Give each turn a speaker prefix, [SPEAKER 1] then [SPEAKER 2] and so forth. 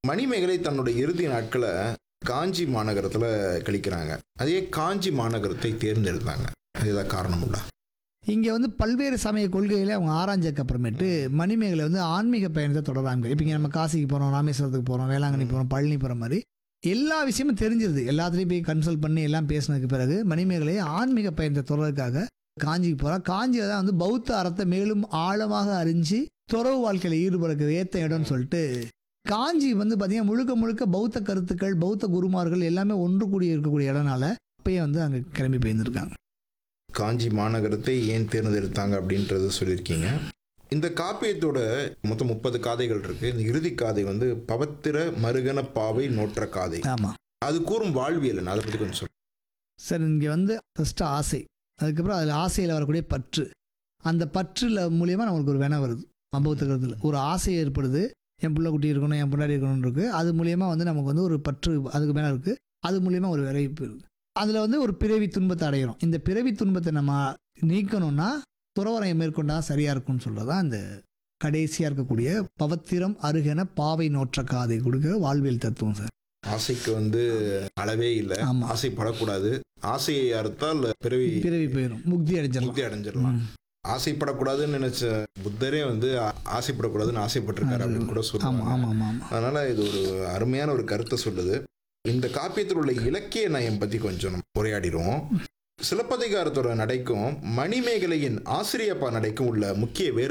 [SPEAKER 1] மணிமேகலை தன்னுடைய இறுதி நாட்களை காஞ்சி மாநகரத்துல கழிக்கிறாங்க அதே காஞ்சி மாநகரத்தை தேர்ந்தெடுத்தாங்க அது ஏதாவது காரணம் உண்டா
[SPEAKER 2] இங்கே வந்து பல்வேறு சமய கொள்கைகளை அவங்க ஆராய்ஞ்சதுக்கு அப்புறமேட்டு மணிமேகலை வந்து ஆன்மீக பயணத்தை தொடராங்க இப்போ இங்கே நம்ம காசிக்கு போகிறோம் ராமேஸ்வரத்துக்கு போகிறோம் வேளாங்கண்ணி போகிறோம் பழனி போகிற மாதிரி எல்லா விஷயமும் தெரிஞ்சிருது எல்லாத்துலேயும் போய் கன்சல்ட் பண்ணி எல்லாம் பேசினதுக்கு பிறகு மணிமேகலை ஆன்மீக பயணத்தை தொடர்றதுக்காக காஞ்சிக்கு போகிறா காஞ்சியில் தான் வந்து பௌத்த அறத்தை மேலும் ஆழமாக அறிஞ்சு துறவு வாழ்க்கையில் ஈடுபடுறது ஏற்ற இடம்னு சொல்லிட்டு காஞ்சி வந்து பார்த்தீங்கன்னா முழுக்க முழுக்க பௌத்த கருத்துக்கள் பௌத்த குருமார்கள் எல்லாமே ஒன்று கூடி இருக்கக்கூடிய இடம்னால அப்பயே வந்து அங்கே கிளம்பி போயிருந்திருக்காங்க
[SPEAKER 1] காஞ்சி மாநகரத்தை ஏன் தேர்ந்தெடுத்தாங்க அப்படின்றத சொல்லியிருக்கீங்க இந்த காப்பியத்தோட மொத்தம் முப்பது காதைகள் இருக்கு இந்த இறுதி காதை வந்து பவத்திர மருகன பாவை நோற்ற காதை
[SPEAKER 2] ஆமாம்
[SPEAKER 1] அது கூறும் வாழ்வியல் என்ன? அதை பத்தி கொஞ்சம் சொல்லுங்க
[SPEAKER 2] சார் இங்கே வந்து ஃபஸ்ட்டு ஆசை அதுக்கப்புறம் அதில் ஆசையில் வரக்கூடிய பற்று அந்த பற்றில் மூலியமாக நம்மளுக்கு ஒரு வினை வருது சம்பவத்துக்கிறதுல ஒரு ஆசை ஏற்படுது என் பிள்ளை குட்டி இருக்கணும் என் பின்னாடி இருக்கணும்னு இருக்குது அது மூலியமாக வந்து நமக்கு வந்து ஒரு பற்று அதுக்கு மேலே இருக்குது அது மூலியமாக ஒரு விரைவிப்பு இருக்குது அதில் வந்து ஒரு பிறவி துன்பத்தை அடைகிறோம் இந்த பிறவி துன்பத்தை நம்ம நீக்கணும்னா துறவரையை மேற்கொண்டா சரியாக இருக்கும்னு சொல்கிறது தான் இந்த கடைசியாக இருக்கக்கூடிய பவத்திரம் அருகென பாவை நோற்ற காதை கொடுக்குற வாழ்வியல் தத்துவம் சார்
[SPEAKER 1] ஆசைக்கு வந்து அளவே இல்லை
[SPEAKER 2] ஆமா.
[SPEAKER 1] ஆசைப்படக்கூடாது ஆசையை அறுத்தால் பிறவி
[SPEAKER 2] பிறவி போயிடும் முக்தி அடைஞ்சிடலாம்
[SPEAKER 1] முக்தி அடைஞ்சிடலாம்
[SPEAKER 2] ம்.
[SPEAKER 1] ஆசைப்படக்கூடாதுன்னு நினைச்ச புத்தரே வந்து ஆ- ஆசைப்படக்கூடாதுன்னு ஆசைப்பட்டிருக்காரு அப்படின்னு கூட
[SPEAKER 2] ஆமாம்
[SPEAKER 1] சொல்லுவாங்க
[SPEAKER 2] ஆமாம் ஆமாம்
[SPEAKER 1] அதனால இது ஒரு அருமையான ஒரு கருத்தை சொல்லுது இந்த காப்பியத்தில் உள்ள இலக்கிய நயம் பத்தி கொஞ்சம் நம்ம உரையாடிடுவோம் சிலப்பதிகாரத்தோட நடைக்கும் மணிமேகலையின் ஆசிரியப்பா நடைக்கும் உள்ள முக்கிய வேறு